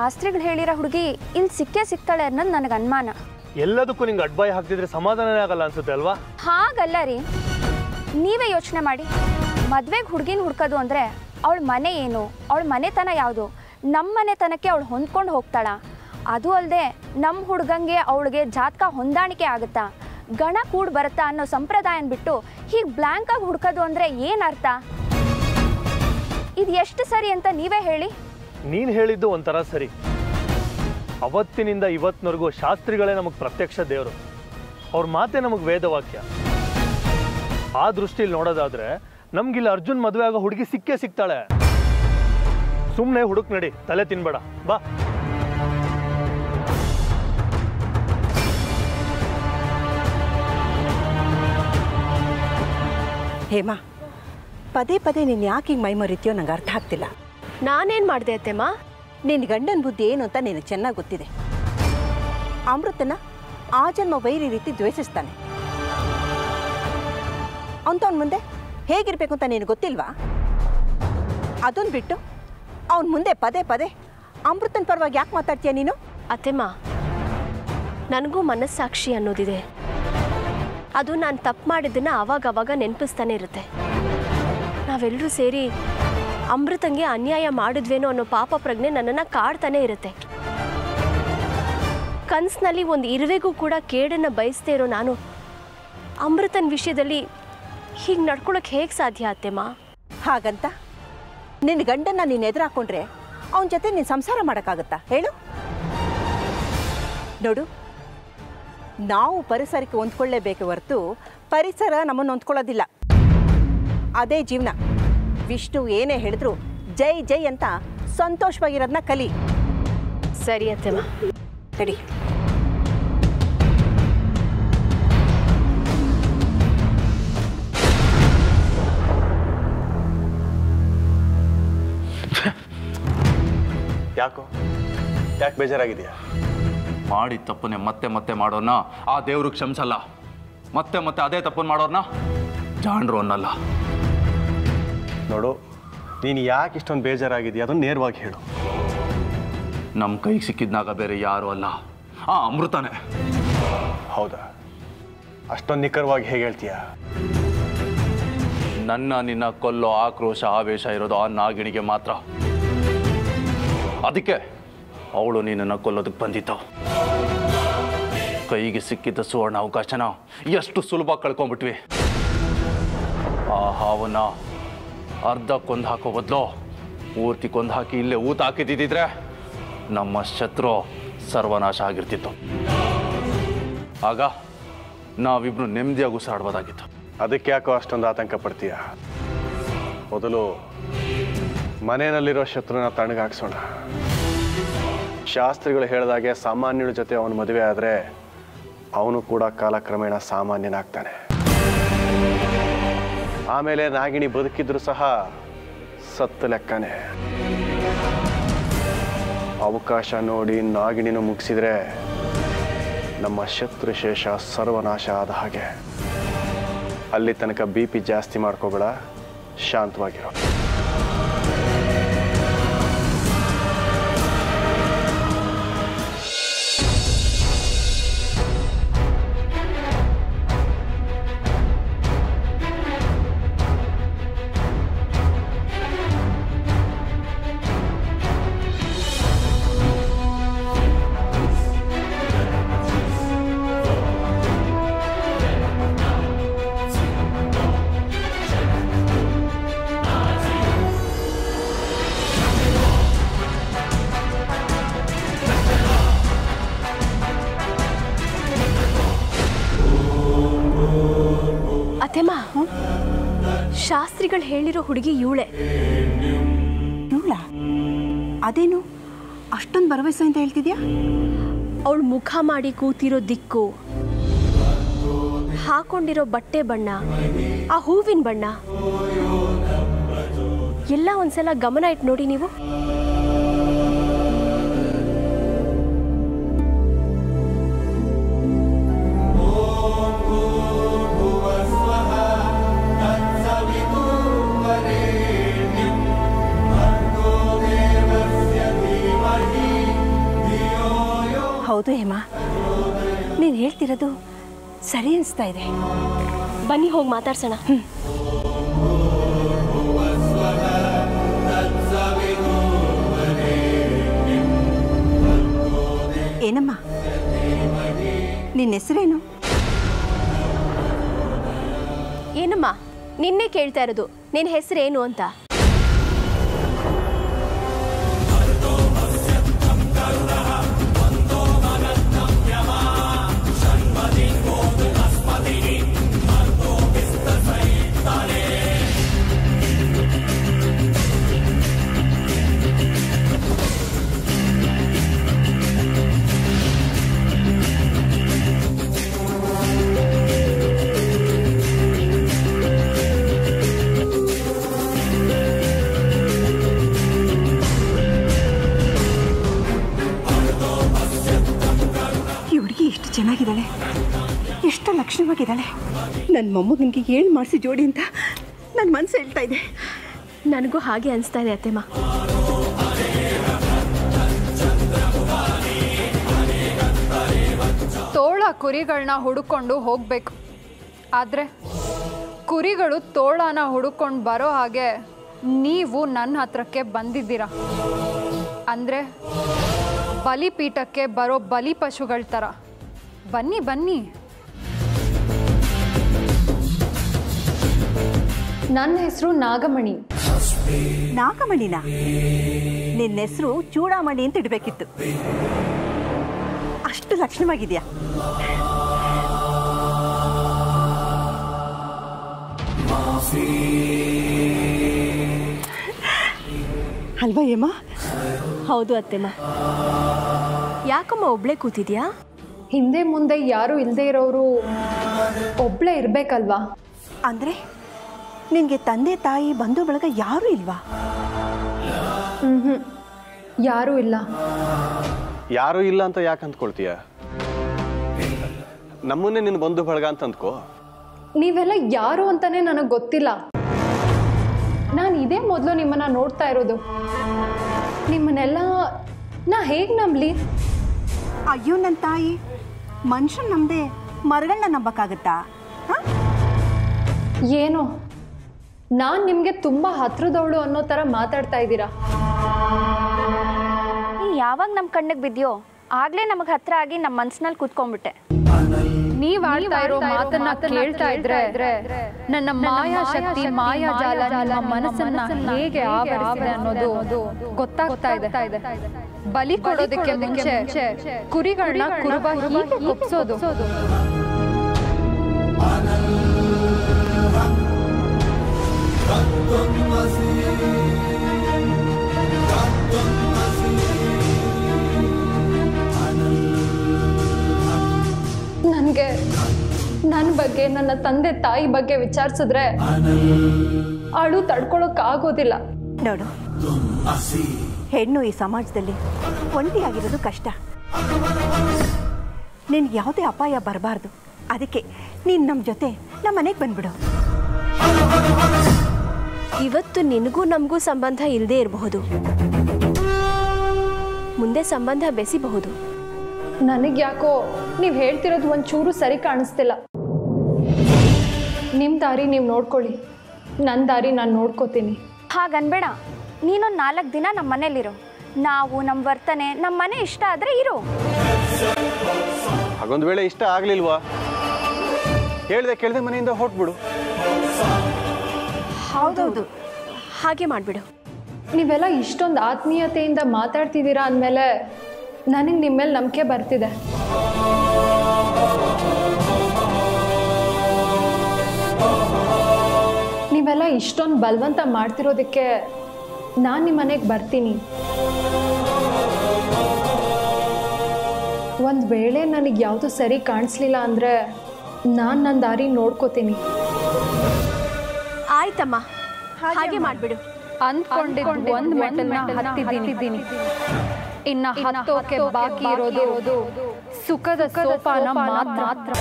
ಶಾಸ್ತ್ರಿಗಳು ಹೇಳಿರೋ ಹುಡುಗಿ ಇಲ್ಲಿ ಸಿಕ್ಕೇ ಸಿಗ್ತಾಳೆ ಅನ್ನೋದು ನನಗೆ ಅನುಮಾನ ಎಲ್ಲದಕ್ಕೂ ನಿಂಗೆ ಅಡ್ಬಾಯ್ ಹಾಕ್ತಿದ್ರೆ ಸಮಾಧಾನನೇ ಆಗಲ್ಲ ಅನ್ಸುತ್ತೆ ಅಲ್ವಾ ಹಾಗಲ್ಲ ರೀ ನೀವೇ ಯೋಚನೆ ಮಾಡಿ ಮದ್ವೆಗೆ ಹುಡುಗಿನ ಹುಡ್ಕೋದು ಅಂದರೆ ಅವಳ ಮನೆ ಏನು ಅವಳ ಮನೆತನ ಯಾವುದು ನಮ್ಮ ಮನೆತನಕ್ಕೆ ಅವಳು ಹೊಂದ್ಕೊಂಡು ಹೋಗ್ತಾಳ ಅದು ಅಲ್ಲದೆ ನಮ್ಮ ಹುಡುಗಂಗೆ ಅವಳಿಗೆ ಜಾತಕ ಹೊಂದಾಣಿಕೆ ಆಗುತ್ತಾ ಗಣ ಕೂಡ್ ಬರುತ್ತಾ ಅನ್ನೋ ಸಂಪ್ರದಾಯನ ಬಿಟ್ಟು ಹೀಗೆ ಬ್ಲ್ಯಾಂಕಾಗಿ ಹುಡ್ಕೋದು ಅಂದರೆ ಏನು ಅರ್ಥ ಇದು ಎಷ್ಟು ಸರಿ ಅಂತ ನೀವೇ ಹೇಳಿ ನೀನು ಹೇಳಿದ್ದು ಒಂಥರ ಸರಿ ಅವತ್ತಿನಿಂದ ಇವತ್ತಿನವರೆಗೂ ಶಾಸ್ತ್ರಿಗಳೇ ನಮಗೆ ಪ್ರತ್ಯಕ್ಷ ದೇವರು ಅವ್ರ ಮಾತೆ ನಮಗೆ ವೇದವಾಕ್ಯ ಆ ದೃಷ್ಟಿಲಿ ನೋಡೋದಾದ್ರೆ ನಮ್ಗಿಲ್ಲಿ ಅರ್ಜುನ್ ಮದುವೆ ಆಗೋ ಹುಡುಗಿ ಸಿಕ್ಕೇ ಸಿಗ್ತಾಳೆ ಸುಮ್ಮನೆ ಹುಡುಕ್ ನಡಿ ತಲೆ ತಿನ್ಬೇಡ ಬಾ ಹೇಮಾ ಪದೇ ಪದೇ ನೀನು ಯಾಕೆ ಹಿಂಗೆ ಮೈ ಮರಿತೀಯೋ ನಂಗೆ ಅರ್ಥ ಆಗ್ತಿಲ್ಲ ನಾನೇನು ಮಾಡಿದೆ ಅತ್ತೆಮ್ಮ ನಿನ್ನ ಗಂಡನ ಬುದ್ಧಿ ಏನು ಅಂತ ನಿನಗೆ ಚೆನ್ನಾಗಿ ಗೊತ್ತಿದೆ ಅಮೃತನ ಆ ಜನ್ಮ ವೈರಿ ರೀತಿ ದ್ವೇಷಿಸ್ತಾನೆ ಅಂಥವ್ನ ಮುಂದೆ ಹೇಗಿರ್ಬೇಕು ಅಂತ ನಿನಗೆ ಗೊತ್ತಿಲ್ವಾ ಅದನ್ನು ಬಿಟ್ಟು ಅವನ ಮುಂದೆ ಪದೇ ಪದೇ ಅಮೃತನ ಪರವಾಗಿ ಯಾಕೆ ಮಾತಾಡ್ತೀಯ ನೀನು ಅತ್ತೆಮ್ಮ ನನಗೂ ಮನಸ್ಸಾಕ್ಷಿ ಅನ್ನೋದಿದೆ ಅದು ನಾನು ತಪ್ಪು ಮಾಡಿದ್ದನ್ನ ಆವಾಗ ಅವಾಗ ನೆನಪಿಸ್ತಾನೆ ಇರುತ್ತೆ ನಾವೆಲ್ಲರೂ ಸೇರಿ ಅಮೃತಂಗೆ ಅನ್ಯಾಯ ಮಾಡಿದ್ವೇನೋ ಅನ್ನೋ ಪಾಪ ಪ್ರಜ್ಞೆ ನನ್ನನ್ನು ಕಾಡ್ತಾನೆ ಇರುತ್ತೆ ಕನ್ಸಿನಲ್ಲಿ ಒಂದು ಇರುವೆಗೂ ಕೂಡ ಕೇಡನ್ನು ಬಯಸ್ದೇ ಇರೋ ನಾನು ಅಮೃತನ ವಿಷಯದಲ್ಲಿ ಹೀಗೆ ನಡ್ಕೊಳಕ್ಕೆ ಹೇಗೆ ಸಾಧ್ಯ ಅತ್ತೆಮ್ಮ ಹಾಗಂತ ನಿನ್ನ ಗಂಡನ್ನ ನೀನು ಎದುರು ಹಾಕೊಂಡ್ರೆ ಅವನ ಜೊತೆ ನೀನು ಸಂಸಾರ ಮಾಡೋಕ್ಕಾಗತ್ತಾ ಹೇಳು ನೋಡು ನಾವು ಪರಿಸರಕ್ಕೆ ಹೊಂದ್ಕೊಳ್ಳೇಬೇಕು ಹೊರತು ಪರಿಸರ ನಮ್ಮನ್ನು ಹೊಂದ್ಕೊಳ್ಳೋದಿಲ್ಲ ಅದೇ ಜೀವನ ವಿಷ್ಣು ಏನೇ ಹೇಳಿದ್ರು ಜೈ ಜೈ ಅಂತ ಸಂತೋಷವಾಗಿರೋದನ್ನ ಕಲಿ ಸರಿ ಅತ್ತೆಮ್ಮ ತಡಿ ಯಾಕೋ ಯಾಕೆ ಬೇಜಾರಾಗಿದೆಯಾ ಮಾಡಿದ ತಪ್ಪನ್ನೇ ಮತ್ತೆ ಮತ್ತೆ ಮಾಡೋರ್ನ ಆ ದೇವ್ರು ಕ್ಷಮಿಸಲ್ಲ ಮತ್ತೆ ಮತ್ತೆ ಅದೇ ತಪ್ಪನ್ನು ಮಾಡೋರ್ನ ಜಾಣ್ರು ಅನ್ನಲ್ಲ ನೋಡು ನೀನು ಯಾಕೆ ಇಷ್ಟೊಂದು ಬೇಜಾರಾಗಿದೆಯಾ ಅದನ್ನು ನೇರವಾಗಿ ಹೇಳು ನಮ್ಮ ಕೈಗೆ ಸಿಕ್ಕಿದ್ನಾಗ ಬೇರೆ ಯಾರು ಅಲ್ಲ ಆ ಅಮೃತನೇ ಹೌದಾ ಅಷ್ಟೊಂದು ನಿಖರವಾಗಿ ಹೇಗೆ ಹೇಳ್ತೀಯಾ ನನ್ನ ನಿನ್ನ ಕೊಲ್ಲೋ ಆಕ್ರೋಶ ಆವೇಶ ಇರೋದು ಆ ನಾಗಿಣಿಗೆ ಮಾತ್ರ ಅದಕ್ಕೆ ಅವಳು ನಿನ್ನನ್ನು ಕೊಲ್ಲೋದಕ್ಕೆ ಬಂದಿತ್ತು ಕೈಗೆ ಸಿಕ್ಕಿದ್ದ ಸುವರ್ಣ ಅವಕಾಶನ ಎಷ್ಟು ಸುಲಭ ಕಳ್ಕೊಂಡ್ಬಿಟ್ವಿ ಆ ಹಾವನ್ನ ಅರ್ಧ ಕೊಂದು ಹಾಕೋ ಬದಲು ಪೂರ್ತಿ ಕೊಂದು ಹಾಕಿ ಇಲ್ಲೇ ಊತ ಹಾಕಿದ್ದಿದ್ರೆ ನಮ್ಮ ಶತ್ರು ಸರ್ವನಾಶ ಆಗಿರ್ತಿತ್ತು ಆಗ ನಾವಿಬ್ರು ನೆಮ್ಮದಿಯಾಗಿ ಉಸಿರಾಡ್ಬೋದಾಗಿತ್ತು ಅದಕ್ಕೆ ಯಾಕೋ ಅಷ್ಟೊಂದು ಆತಂಕ ಪಡ್ತೀಯ ಮೊದಲು ಮನೆಯಲ್ಲಿರೋ ಶತ್ರುನ ತಣ್ಣಗಾಕ್ಸೋಣ ಶಾಸ್ತ್ರಿಗಳು ಹೇಳಿದಾಗೆ ಸಾಮಾನ್ಯರ ಜೊತೆ ಅವನ ಮದುವೆ ಆದರೆ ಅವನು ಕೂಡ ಕಾಲಕ್ರಮೇಣ ಸಾಮಾನ್ಯನಾಗ್ತಾನೆ ಆಮೇಲೆ ನಾಗಿಣಿ ಬದುಕಿದ್ರು ಸಹ ಸತ್ತು ಲೆಕ್ಕನೆ ಅವಕಾಶ ನೋಡಿ ನಾಗಿಣಿನ ಮುಗಿಸಿದ್ರೆ ನಮ್ಮ ಶತ್ರು ಶೇಷ ಸರ್ವನಾಶ ಆದ ಹಾಗೆ ಅಲ್ಲಿ ತನಕ ಬಿ ಪಿ ಜಾಸ್ತಿ ಮಾಡ್ಕೋಬೇಡ ಶಾಂತವಾಗಿರೋ ಅತ್ತೆಮ್ಮ ಶಾಸ್ತ್ರಿಗಳು ಹೇಳಿರೋ ಹುಡುಗಿ ಇವಳೆ ಇವಳ ಅದೇನು ಅಷ್ಟೊಂದು ಭರವಸೆ ಅಂತ ಹೇಳ್ತಿದ್ಯಾ ಅವಳು ಮುಖ ಮಾಡಿ ಕೂತಿರೋ ದಿಕ್ಕು ಹಾಕೊಂಡಿರೋ ಬಟ್ಟೆ ಬಣ್ಣ ಆ ಹೂವಿನ ಬಣ್ಣ ಎಲ್ಲ ಒಂದ್ಸಲ ಗಮನ ಇಟ್ಟು ನೋಡಿ ನೀವು ಹೌದು ಹೇಮಾ ನೀನು ಹೇಳ್ತಿರೋದು ಸರಿ ಅನಿಸ್ತಾ ಇದೆ ಬನ್ನಿ ಹೋಗಿ ಮಾತಾಡ್ಸೋಣ ಏನಮ್ಮ ನಿನ್ನ ಹೆಸರೇನು ಏನಮ್ಮ ನಿನ್ನೆ ಕೇಳ್ತಾ ಇರೋದು ನಿನ್ನ ಹೆಸರೇನು ಅಂತ ಈ ಹುಡುಗಿ ಎಷ್ಟು ಚೆನ್ನಾಗಿದ್ದಾಳೆ ಎಷ್ಟು ಲಕ್ಷಣವಾಗಿದ್ದಾಳೆ ನನ್ನ ಮೊಮ್ಮಗನಿಗೆ ಏಳು ಮಾಡಿಸಿ ಜೋಡಿ ಅಂತ ನನ್ನ ಮನಸ್ಸು ಹೇಳ್ತಾ ಇದೆ ನನಗೂ ಹಾಗೆ ಅನಿಸ್ತಾ ಇದೆ ಅತ್ತೆಮ್ಮ ತೋಳ ಕುರಿಗಳನ್ನ ಹುಡುಕೊಂಡು ಹೋಗಬೇಕು ಆದರೆ ಕುರಿಗಳು ತೋಳನ ಹುಡುಕೊಂಡು ಬರೋ ಹಾಗೆ ನೀವು ನನ್ನ ಹತ್ರಕ್ಕೆ ಬಂದಿದ್ದೀರ ಅಂದರೆ ಬಲಿಪೀಠಕ್ಕೆ ಬರೋ ಬಲಿ ಪಶುಗಳ ಥರ ಬನ್ನಿ ಬನ್ನಿ ನನ್ನ ಹೆಸರು ನಾಗಮಣಿ ನಾಗಮಣಿನ ನಿನ್ನ ಹೆಸರು ಚೂಡಾಮಣಿ ಅಂತ ಇಡಬೇಕಿತ್ತು ಅಷ್ಟು ಲಕ್ಷಣವಾಗಿದೆಯಾ ಅಲ್ವಾ ಏಮ್ಮ ಹೌದು ಅತ್ತೆಮ್ಮ ಯಾಕಮ್ಮ ಒಬ್ಳೆ ಕೂತಿದ್ಯಾ ಹಿಂದೆ ಮುಂದೆ ಯಾರೂ ಇಲ್ಲದೆ ಇರೋರು ಒಬ್ಬಳೇ ಇರಬೇಕಲ್ವಾ ಅಂದರೆ ನಿನಗೆ ತಂದೆ ತಾಯಿ ಬಂಧು ಬಳಗ ಯಾರೂ ಇಲ್ವಾ ಯಾರೂ ಇಲ್ಲ ಯಾರೂ ಇಲ್ಲ ಅಂತ ಯಾಕೆ ಅಂದ್ಕೊಳ್ತೀಯ ನಮ್ಮನ್ನೇ ನಿನ್ನ ಬಂಧು ಬಳಗ ಅಂತ ಅಂದ್ಕೋ ನೀವೆಲ್ಲ ಯಾರು ಅಂತಾನೆ ನನಗೆ ಗೊತ್ತಿಲ್ಲ ನಾನು ಇದೇ ಮೊದಲು ನಿಮ್ಮನ್ನ ನೋಡ್ತಾ ಇರೋದು ನಿಮ್ಮನ್ನೆಲ್ಲ ನಾ ಹೇಗೆ ನಂಬಲಿ ಅಯ್ಯೋ ನನ್ನ ತಾಯಿ ಮನುಷ್ಯನ ನಮ್ಮದೆ ಮರಗಳನ್ನ ನಂಬಕ್ಕಾಗತ್ತಾ ಹಾಂ ಏನೋ ನಾನು ನಿಮಗೆ ತುಂಬ ಹತ್ರದವಳು ಅನ್ನೋ ಥರ ಮಾತಾಡ್ತಾ ಇದ್ದೀರಾ ನೀನು ಯಾವಾಗ ನಮ್ಮ ಕಣ್ಣಿಗೆ ಬಿದ್ಯೋ ಆಗಲೇ ನಮಗೆ ಹತ್ರ ಆಗಿ ನಮ್ಮ ಮನ್ಸಿನಲ್ಲಿ ಕೂತ್ಕೊಂಡ್ಬಿಟ್ಟೆ ನೀವ್ ಆಡ್ತಾ ಇರೋ ಮಾತನ್ನ ಕೇಳ್ತಾ ಇದ್ರೆ ನನ್ನ ಮಾಯಾ ಶಕ್ತಿ ಮಾಯಾಜಾಲ ನಿಮ್ಮ ಮನಸ್ಸನ್ನ ಹೇಗೆ ಆವರಿಸಿದೆ ಅನ್ನೋದು ಗೊತ್ತಾಗ್ತಾ ಇದೆ ಬಲಿ ಕೊಡೋದಕ್ಕೆ ಮುಂಚೆ ಕುರಿಗಳನ್ನ ಕುರುಬ ಹೀಗೆ ಕೊಪ್ಸೋದು ನನಗೆ ನನ್ನ ಬಗ್ಗೆ ನನ್ನ ತಂದೆ ತಾಯಿ ಬಗ್ಗೆ ವಿಚಾರಿಸಿದ್ರೆ ಅಳು ತಡ್ಕೊಳಕ್ಕಾಗೋದಿಲ್ಲ ನೋಡು ಹೆಣ್ಣು ಈ ಸಮಾಜದಲ್ಲಿ ಒಂಟಿಯಾಗಿರೋದು ಕಷ್ಟ ನಿನ್ಗೆ ಯಾವುದೇ ಅಪಾಯ ಬರಬಾರ್ದು ಅದಕ್ಕೆ ನೀನು ನಮ್ಮ ಜೊತೆ ನಮ್ಮ ಮನೆಗೆ ಬಂದ್ಬಿಡು ಇವತ್ತು ನಿನಗೂ ನಮಗೂ ಸಂಬಂಧ ಇಲ್ಲದೆ ಇರಬಹುದು ಮುಂದೆ ಸಂಬಂಧ ಬೆಸಿಬಹುದು ನನಗೆ ಯಾಕೋ ನೀವು ಹೇಳ್ತಿರೋದು ಒಂಚೂರು ಸರಿ ಕಾಣಿಸ್ತಿಲ್ಲ ನಿಮ್ಮ ದಾರಿ ನೀವು ನೋಡ್ಕೊಳ್ಳಿ ನನ್ನ ದಾರಿ ನಾನು ನೋಡ್ಕೋತೀನಿ ಹಾಗನ್ಬೇಡ ನೀನೊಂದು ನಾಲ್ಕು ದಿನ ನಮ್ಮ ಮನೇಲಿರು ನಾವು ನಮ್ಮ ವರ್ತನೆ ನಮ್ಮ ಮನೆ ಇಷ್ಟ ಆದರೆ ಇರು ಹಾಗೊಂದು ವೇಳೆ ಇಷ್ಟ ಆಗ್ಲಿಲ್ವಾ ಹೇಳ್ದೆ ಕೇಳ್ದೆ ಮನೆಯಿಂದ ಹೊಟ್ಬಿಡು ಹೌದೌದು ಹಾಗೆ ಮಾಡಿಬಿಡು ನೀವೆಲ್ಲ ಇಷ್ಟೊಂದು ಆತ್ಮೀಯತೆಯಿಂದ ಮಾತಾಡ್ತಿದ್ದೀರಾ ಅಂದಮೇಲೆ ನನಗೆ ನಿಮ್ಮ ಮೇಲೆ ನಂಬಿಕೆ ಬರ್ತಿದೆ ನೀವೆಲ್ಲ ಇಷ್ಟೊಂದು ಬಲವಂತ ಮಾಡ್ತಿರೋದಕ್ಕೆ ನಾನು ನಿಮ್ಮ ಮನೆಗೆ ಬರ್ತೀನಿ ಒಂದು ವೇಳೆ ನನಗೆ ಯಾವುದು ಸರಿ ಕಾಣಿಸ್ಲಿಲ್ಲ ಅಂದರೆ ನಾನು ನನ್ನ ದಾರಿ ನೋಡ್ಕೋತೀನಿ ಆಯ್ತಮ್ಮ ಹಾಗೆ ಮಾಡಿಬಿಡು ಅಂದ್ಕೊಂಡಿದ್ದು ಒಂದು ಮೆಟಲ್ನ ಹತ್ತಿದ್ದೀನಿ ಇನ್ನ ಹತ್ತೋಕೆ ಬಾಕಿ ಇರೋದು ಸುಖದ ಸೋಪಾನ ಮಾತ್ರ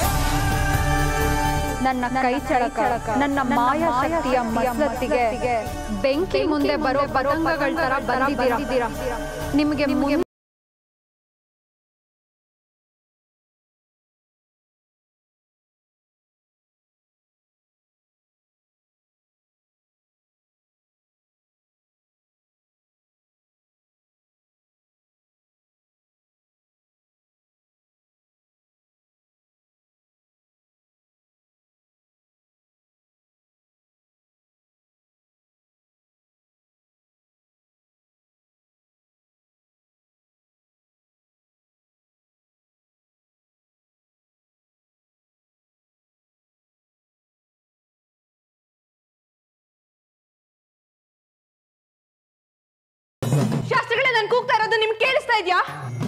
ನನ್ನ ಕೈ ಚಳಕ ನನ್ನ ಮಾಯಾ ಶಕ್ತಿಯ ಮಸಲತ್ತಿಗೆ ಬೆಂಕಿ ಮುಂದೆ ಬರೋ ಪತಂಗಗಳ ತರ ಬಂದಿದ್ದೀರಾ ನಿಮಗೆ ಇದೆಯಾ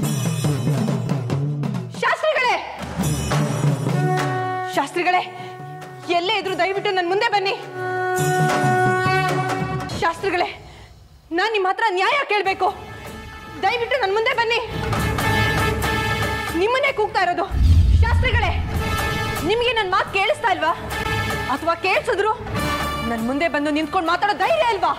ಶಾಸ್ತ್ರಿಗಳೇ ಶಾಸ್ತ್ರಿಗಳೇ ಎಲ್ಲೇ ಇದ್ರು ದಯವಿಟ್ಟು ನನ್ನ ಮುಂದೆ ಬನ್ನಿ ಶಾಸ್ತ್ರಿಗಳೇ ನಾನು ನಿಮ್ಮ ಹತ್ರ ನ್ಯಾಯ ಕೇಳಬೇಕು ದಯವಿಟ್ಟು ನನ್ನ ಮುಂದೆ ಬನ್ನಿ ನಿಮ್ಮನ್ನೇ ಕೂಗ್ತಾ ಇರೋದು ಶಾಸ್ತ್ರಿಗಳೇ ನಿಮಗೆ ನನ್ನ ಮಾತು ಕೇಳಿಸ್ತಾ ಇಲ್ವಾ ಅಥವಾ ಕೇಳಿಸಿದ್ರು ನನ್ನ ಮುಂದೆ ಬಂದು ನಿಂತ್ಕೊಂಡು ಮಾತಾಡೋ ಧೈರ್ಯ ಇಲ್ವಾ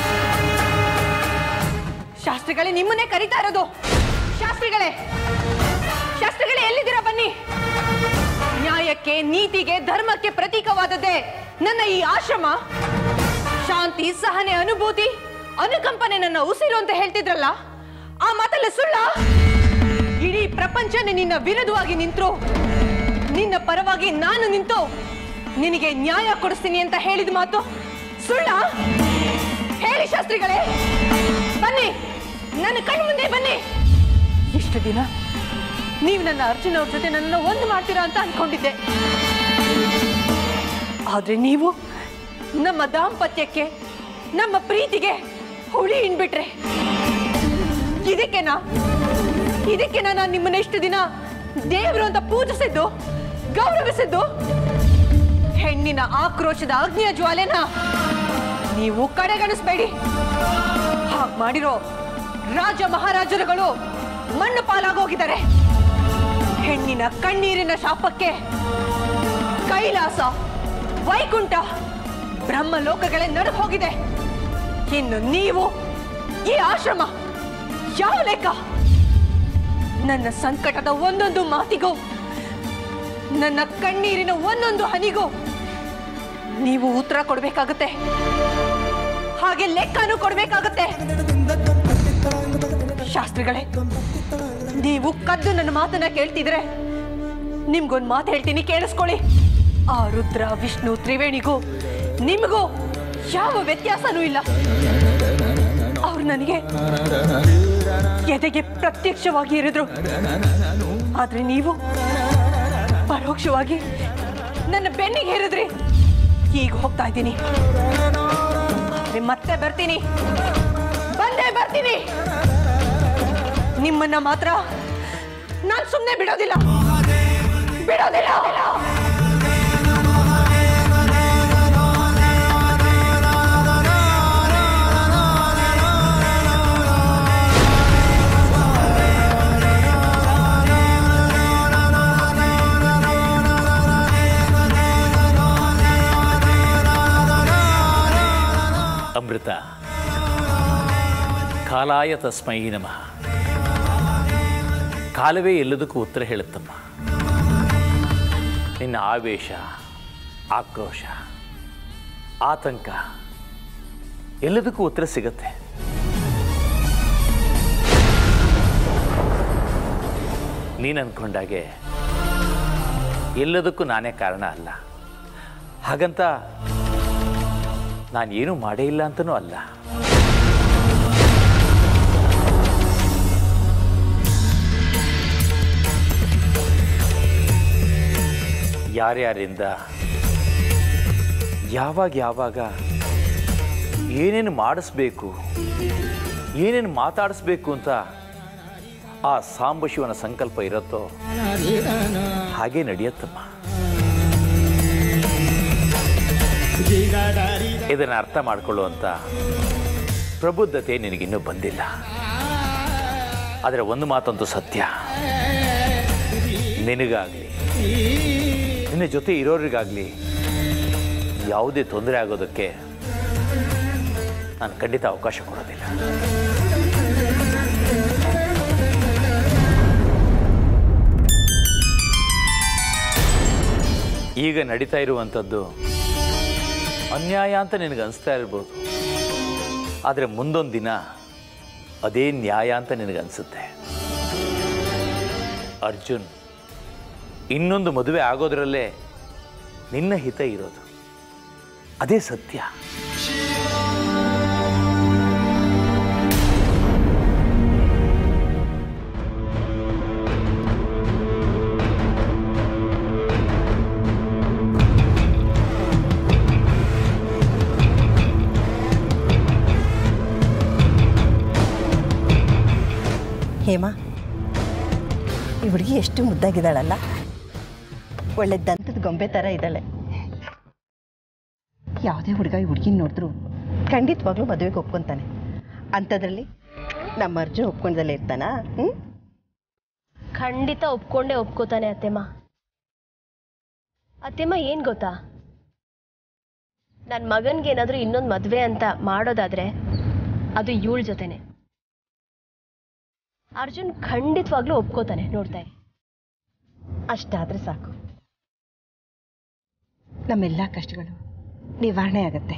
ಶಾಸ್ತ್ರಿಗಳೇ ನಿಮ್ಮನ್ನೇ ಕರಿತಾ ಇರೋದು ಶಾಸ್ತ್ರಿಗಳೇ ಶಾಸ್ತ್ರಿಗಳೇ ಎಲ್ಲಿದ್ದೀರಾ ಬನ್ನಿ ನ್ಯಾಯಕ್ಕೆ ನೀತಿಗೆ ಧರ್ಮಕ್ಕೆ ಪ್ರತೀಕವಾದದ್ದೇ ನನ್ನ ಈ ಆಶ್ರಮ ಶಾಂತಿ ಸಹನೆ ಅನುಭೂತಿ ಅನುಕಂಪನೆ ನನ್ನ ಉಸಿರು ಅಂತ ಹೇಳ್ತಿದ್ರಲ್ಲ ಆ ಮಾತಲ್ಲ ಸುಳ್ಳ ಇಡೀ ಪ್ರಪಂಚನೇ ನಿನ್ನ ವಿರುದ್ಧವಾಗಿ ನಿಂತ್ರು ನಿನ್ನ ಪರವಾಗಿ ನಾನು ನಿಂತು ನಿನಗೆ ನ್ಯಾಯ ಕೊಡಿಸ್ತೀನಿ ಅಂತ ಹೇಳಿದ ಮಾತು ಸುಳ್ಳ ಹೇಳಿ ಶಾಸ್ತ್ರಿಗಳೇ ಬನ್ನಿ ನನ್ನ ಕಣ್ಣು ಮುಂದೆ ಬನ್ನಿ ಇಷ್ಟು ದಿನ ನೀವು ನನ್ನ ಅರ್ಜುನ ಅವ್ರ ಜೊತೆ ನನ್ನ ಒಂದು ಮಾಡ್ತೀರಾ ಅಂತ ಅನ್ಕೊಂಡಿದ್ದೆ ಆದ್ರೆ ನೀವು ನಮ್ಮ ದಾಂಪತ್ಯಕ್ಕೆ ನಮ್ಮ ಪ್ರೀತಿಗೆ ಹುಳಿ ಇನ್ಬಿಟ್ರೆ ಇದಕ್ಕೆನಾ ಇದಕ್ಕೆನಾ ನಾನು ನಿಮ್ಮನ್ನ ಇಷ್ಟು ದಿನ ದೇವರು ಅಂತ ಪೂಜಿಸಿದ್ದು ಗೌರವಿಸಿದ್ದು ಹೆಣ್ಣಿನ ಆಕ್ರೋಶದ ಅಗ್ನಿಯ ಜ್ವಾಲೆನ ನೀವು ಕಡೆಗಣಿಸ್ಬೇಡಿ ಹಾಗೆ ಮಾಡಿರೋ ರಾಜ ಮಹಾರಾಜರುಗಳು ಮಣ್ಣು ಪಾಲಾಗೋಗಿದ್ದಾರೆ ಹೆಣ್ಣಿನ ಕಣ್ಣೀರಿನ ಶಾಪಕ್ಕೆ ಕೈಲಾಸ ವೈಕುಂಠ ಬ್ರಹ್ಮಲೋಕಗಳೇ ನಡು ಹೋಗಿದೆ ಇನ್ನು ನೀವು ಈ ಆಶ್ರಮ ಯಾವ ಲೆಕ್ಕ ನನ್ನ ಸಂಕಟದ ಒಂದೊಂದು ಮಾತಿಗೂ ನನ್ನ ಕಣ್ಣೀರಿನ ಒಂದೊಂದು ಹನಿಗೂ ನೀವು ಉತ್ತರ ಕೊಡ್ಬೇಕಾಗತ್ತೆ ಹಾಗೆ ಲೆಕ್ಕನೂ ಕೊಡ್ಬೇಕಾಗತ್ತೆ ಶಾಸ್ತ್ರಿಗಳೇ ನೀವು ಕದ್ದು ನನ್ನ ಮಾತನ್ನ ಕೇಳ್ತಿದ್ರೆ ನಿಮ್ಗೊಂದು ಮಾತು ಹೇಳ್ತೀನಿ ಕೇಳಿಸ್ಕೊಳ್ಳಿ ಆ ರುದ್ರ ವಿಷ್ಣು ತ್ರಿವೇಣಿಗೂ ನಿಮಗೂ ಯಾವ ವ್ಯತ್ಯಾಸನೂ ಇಲ್ಲ ಅವ್ರು ನನಗೆ ಎದೆಗೆ ಪ್ರತ್ಯಕ್ಷವಾಗಿ ಇರಿದ್ರು ಆದ್ರೆ ನೀವು ಪರೋಕ್ಷವಾಗಿ ನನ್ನ ಬೆನ್ನಿಗೆ ಹೇರಿದ್ರಿ ಈಗ ಹೋಗ್ತಾ ಇದ್ದೀನಿ ಆದ್ರೆ ಮತ್ತೆ ಬರ್ತೀನಿ ಬಂದೇ ಬರ್ತೀನಿ ನಿಮ್ಮನ್ನ ಮಾತ್ರ ನಾನು ಸುಮ್ಮನೆ ಬಿಡೋದಿಲ್ಲ ಬಿಡೋದಿಲ್ಲ ಅಮೃತ ಕಾಲಾಯ ತಸ್ಮೈ ನಮಃ ಕಾಲವೇ ಎಲ್ಲದಕ್ಕೂ ಉತ್ತರ ಹೇಳುತ್ತಮ್ಮ ನಿನ್ನ ಆವೇಶ ಆಕ್ರೋಶ ಆತಂಕ ಎಲ್ಲದಕ್ಕೂ ಉತ್ತರ ಸಿಗತ್ತೆ ನೀನು ಅಂದ್ಕೊಂಡಾಗೆ ಎಲ್ಲದಕ್ಕೂ ನಾನೇ ಕಾರಣ ಅಲ್ಲ ಹಾಗಂತ ನಾನು ಏನೂ ಮಾಡೇ ಇಲ್ಲ ಅಂತನೂ ಅಲ್ಲ ಯಾರ್ಯಾರಿಂದ ಯಾವಾಗ ಯಾವಾಗ ಏನೇನು ಮಾಡಿಸ್ಬೇಕು ಏನೇನು ಮಾತಾಡಿಸ್ಬೇಕು ಅಂತ ಆ ಸಾಂಬಶಿವನ ಸಂಕಲ್ಪ ಇರುತ್ತೋ ಹಾಗೆ ನಡೆಯತ್ತಮ್ಮ ಇದನ್ನು ಅರ್ಥ ಮಾಡಿಕೊಳ್ಳುವಂಥ ಪ್ರಬುದ್ಧತೆ ನಿನಗಿನ್ನೂ ಬಂದಿಲ್ಲ ಆದರೆ ಒಂದು ಮಾತಂತೂ ಸತ್ಯ ನಿನಗಾಗಲಿ ನಿನ್ನ ಜೊತೆ ಇರೋರಿಗಾಗಲಿ ಯಾವುದೇ ತೊಂದರೆ ಆಗೋದಕ್ಕೆ ನಾನು ಖಂಡಿತ ಅವಕಾಶ ಕೊಡೋದಿಲ್ಲ ಈಗ ನಡೀತಾ ಇರುವಂಥದ್ದು ಅನ್ಯಾಯ ಅಂತ ನಿನಗೆ ಅನಿಸ್ತಾ ಇರ್ಬೋದು ಆದರೆ ಮುಂದೊಂದು ದಿನ ಅದೇ ನ್ಯಾಯ ಅಂತ ನಿನಗೆ ಅನಿಸುತ್ತೆ ಅರ್ಜುನ್ ಇನ್ನೊಂದು ಮದುವೆ ಆಗೋದ್ರಲ್ಲೇ ನಿನ್ನ ಹಿತ ಇರೋದು ಅದೇ ಸತ್ಯ ಹೇಮಾ ಈ ಹುಡುಗಿ ಎಷ್ಟು ಮುದ್ದಾಗಿದ್ದಾಳಲ್ಲ ಒಳ್ಳೆ ದಂತದ ಗೊಂಬೆ ಥರ ಇದ್ದಾಳೆ ಯಾವುದೇ ಹುಡುಗ ಈ ಹುಡುಗಿನ ನೋಡಿದ್ರು ಖಂಡಿತವಾಗ್ಲೂ ಮದುವೆಗೆ ಒಪ್ಕೊತಾನೆ ಅಂಥದ್ರಲ್ಲಿ ನಮ್ಮ ಅರ್ಜುನ್ ಒಪ್ಕೊಂಡದಲ್ಲೇ ಇರ್ತಾನಾ ಹ್ಞೂ ಖಂಡಿತ ಒಪ್ಕೊಂಡೇ ಒಪ್ಕೋತಾನೆ ಅತ್ತೆಮ್ಮ ಅತ್ತೆಮ್ಮ ಏನು ಗೊತ್ತಾ ನನ್ನ ಮಗನಿಗೆ ಏನಾದರೂ ಇನ್ನೊಂದು ಮದುವೆ ಅಂತ ಮಾಡೋದಾದ್ರೆ ಅದು ಇವಳ ಜೊತೆನೆ ಅರ್ಜುನ್ ಖಂಡಿತವಾಗ್ಲೂ ಒಪ್ಕೋತಾನೆ ನೋಡ್ತಾ ಇರಿ ಅಷ್ಟಾದರೆ ಸಾಕು ನಮ್ಮೆಲ್ಲ ಕಷ್ಟಗಳು ನಿವಾರಣೆ ಆಗತ್ತೆ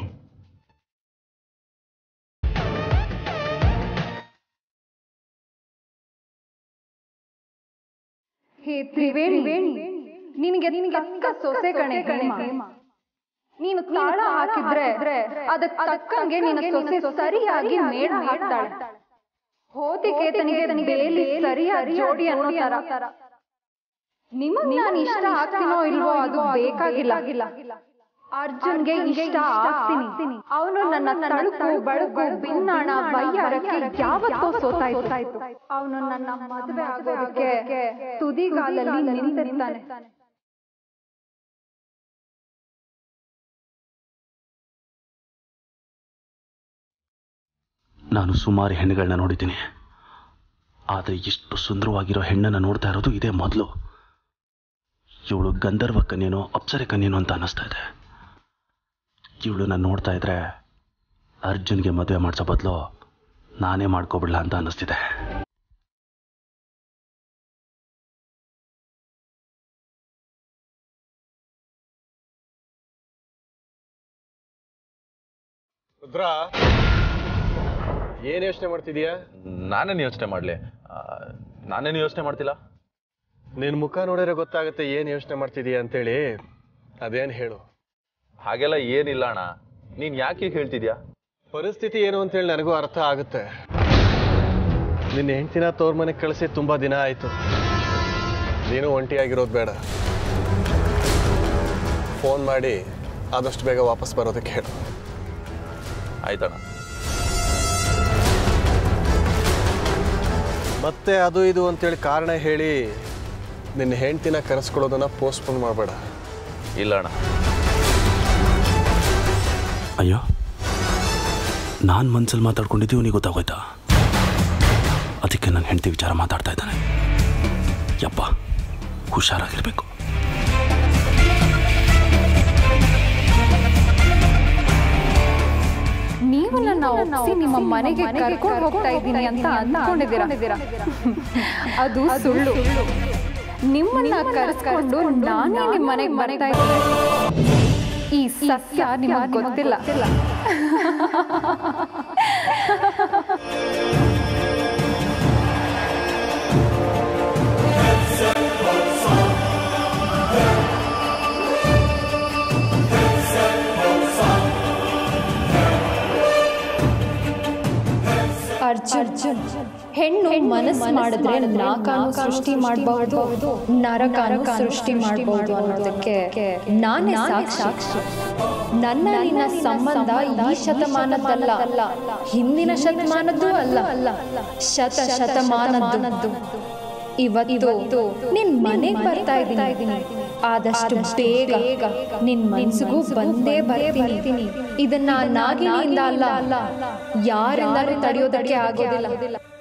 ಹೇ ತ್ರಿವೇಣಿ ನಿನಗೆ ತಕ್ಕ ಸೊಸೆ ಕಣೆ ಹೇಮ ನೀನು ತಾಳ ಹಾಕಿದ್ರೆ ಅದಕ್ಕೆ ತಕ್ಕಂಗೆ ನಿನ್ನ ಸೊಸೆ ಸರಿಯಾಗಿ ಮೇಳ ಹಾಕ್ತಾಳೆ ಹೋತಿಕೇತನಿಗೆ ಬೇಲಿ ಸರಿಯಾದ ಜೋಡಿ ಅನ್ನೋ ತರ ನಿಮಗ್ ನಾನು ಇಷ್ಟ ಆಗ್ತೀನೋ ಇಲ್ವೋ ಅದು ಬೇಕಾಗಿಲ್ಲ ಅರ್ಜುನ್ಗೆ ಇಷ್ಟ ಆಗ್ತೀನಿ ಅವನು ನನ್ನ ತಳುಕು ಬಳುಕು ಬಿನ್ನಾಣ ವೈಯಾರಕ್ಕೆ ಯಾವತ್ತೋ ಸೋತಾಯ್ತು ಅವನು ನನ್ನ ಮದುವೆ ಆಗೋದಕ್ಕೆ ತುದಿಗಾಲಲ್ಲಿ ನಿಂತಿರ್ತಾನೆ ನಾನು ಸುಮಾರು ಹೆಣ್ಣುಗಳನ್ನ ನೋಡಿದ್ದೀನಿ ಆದರೆ ಇಷ್ಟು ಸುಂದರವಾಗಿರೋ ಹೆಣ್ಣನ್ನು ನೋಡ್ತಾ ಇರೋದು ಇದೇ ಮೊದಲು ಇವಳು ಗಂಧರ್ವ ಕನ್ಯೇನೋ ಅಪ್ಸರೆ ಕನ್ಯೇನೋ ಅಂತ ಅನ್ನಿಸ್ತಾ ಇದೆ ಇವಳನ್ನ ನೋಡ್ತಾ ಇದ್ರೆ ಅರ್ಜುನ್ಗೆ ಮದುವೆ ಮಾಡಿಸೋ ಬದಲು ನಾನೇ ಮಾಡ್ಕೊಬಿಡ್ಲಾ ಅಂತ ಅನ್ನಿಸ್ತಿದೆ ರುದ್ರ ಏನು ಯೋಚನೆ ಮಾಡ್ತಿದೀಯಾ ನಾನೇನು ಯೋಚನೆ ಮಾಡಲಿ ನಾನೇನು ಯೋಚನೆ ಮಾಡ್ತಿಲ್ಲ ನಿನ್ನ ಮುಖ ನೋಡಿದ್ರೆ ಗೊತ್ತಾಗುತ್ತೆ ಏನು ಯೋಚನೆ ಮಾಡ್ತಿದೀಯ ಅಂತೇಳಿ ಅದೇನು ಹೇಳು ಹಾಗೆಲ್ಲ ಏನಿಲ್ಲ ಅಣ್ಣ ನೀನು ಯಾಕೆ ಹೀಗ್ ಹೇಳ್ತಿದ್ಯಾ ಪರಿಸ್ಥಿತಿ ಏನು ಅಂತೇಳಿ ನನಗೂ ಅರ್ಥ ಆಗುತ್ತೆ ನಿನ್ನ ಹೆಂಡ್ತಿನ ತೋರ್ ಮನೆಗೆ ಕಳಿಸಿ ತುಂಬ ದಿನ ಆಯಿತು ನೀನು ಒಂಟಿಯಾಗಿರೋದು ಬೇಡ ಫೋನ್ ಮಾಡಿ ಆದಷ್ಟು ಬೇಗ ವಾಪಸ್ ಬರೋದಕ್ಕೆ ಹೇಳು ಆಯ್ತಣ್ಣ ಮತ್ತೆ ಅದು ಇದು ಅಂತೇಳಿ ಕಾರಣ ಹೇಳಿ ನಿನ್ನ ಹೆಂಡ್ತಿನ ಕರೆಸ್ಕೊಳ್ಳೋದನ್ನ ಪೋಸ್ಟ್ಪೋನ್ ಮಾಡಬೇಡ ಇಲ್ಲ ಅಣ್ಣ ಅಯ್ಯೋ ನಾನು ಮನ್ಸಲ್ಲಿ ಮಾತಾಡ್ಕೊಂಡಿದ್ದು ಇವನಿಗೆ ಗೊತ್ತಾಗೋಯ್ತಾ ಅದಕ್ಕೆ ನನ್ನ ಹೆಂಡತಿ ವಿಚಾರ ಮಾತಾಡ್ತಾ ಇದ್ದಾನೆ ಯಪ್ಪ ಹುಷಾರಾಗಿರ್ಬೇಕು ನೀವು ನನ್ನ ಒಪ್ಸಿ ನಿಮ್ಮ ಮನೆಗೆ ಕರ್ಕೊಂಡು ಹೋಗ್ತಾ ಇದ್ದೀನಿ ಅಂತ ಅಂದ್ಕೊಂಡಿದ್ದೀರಾ ಅದು ಸುಳ್ಳು ನಿಮ್ಮನ್ನ ಕರೆಸ್ಕೊಂಡು ನಾನೇ ನಿಮ್ಮ ಮನೆಗೆ ಬರ್ತಾ ಇದ್ದೀನಿ ಈ ಸತ್ಯ ನಿಮಗೆ ಗೊತ್ತಿಲ್ಲ ಅರ್ಜುನ್ ಹೆಣ್ಣು ಮನಸ್ಸು ಮಾಡಿದ್ರೆ ನಾಕಾನು ಸೃಷ್ಟಿ ಮಾಡಬಹುದು ನರಕಾನು ಸೃಷ್ಟಿ ಮಾಡಬಹುದು ಅನ್ನೋದಕ್ಕೆ ನಾನೇ ಸಾಕ್ಷಿ ನನ್ನ ನಿನ್ನ ಸಂಬಂಧ ಈ ಶತಮಾನದ್ದಲ್ಲ ಹಿಂದಿನ ಶತಮಾನದ್ದು ಅಲ್ಲ ಶತ ಶತಮಾನದ್ದು ಇವತ್ತು ನಿನ್ ಮನೆಗೆ ಬರ್ತಾ ಇದ್ದೀನಿ ಆದಷ್ಟು ಬೇಗ ನಿನ್ ಮನ್ಸಿಗೂ ಬಂದೇ ಬರ್ತೀನಿ ಇದನ್ನ ನಾಗಿನಿಂದ ಅಲ್ಲ ಯಾರಿಂದಲೂ ತಡೆಯೋದಕ್ಕೆ ಆಗೋದಿಲ್ಲ